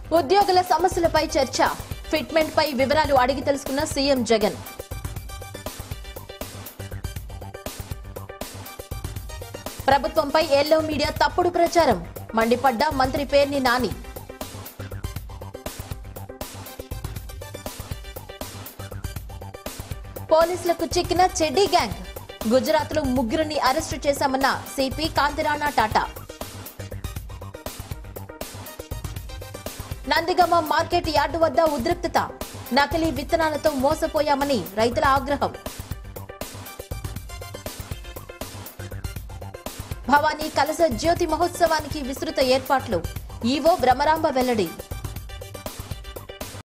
ఉద్యోగుల సమస్యలపై చర్చ ఫిట్మెంట్ పై వివరాలు అడిగి తెలుసుకున్న సీఎం జగన్ ప్రభుత్వంపై ఎల్లో మీడియా తప్పుడు ప్రచారం మండిపడ్డ మంత్రి పేర్ని నాని పోలీసులకు చిక్కిన చెడ్డీ గ్యాంగ్ గుజరాత్ లో ముగ్గురిని arrest చేశామన్న CP Kanthi Rana Tata Nandigama market yard వద్ద ఉద్రిక్తత నకిలీ విత్తనాలతో మోసపోయామని రైతుల ఆగ్రహం భవానీ కలస జ్యోతి మహోత్సవానికి విస్తృత ఏర్పాట్లు ఈవో భ్రమరాంబ వెల్లడి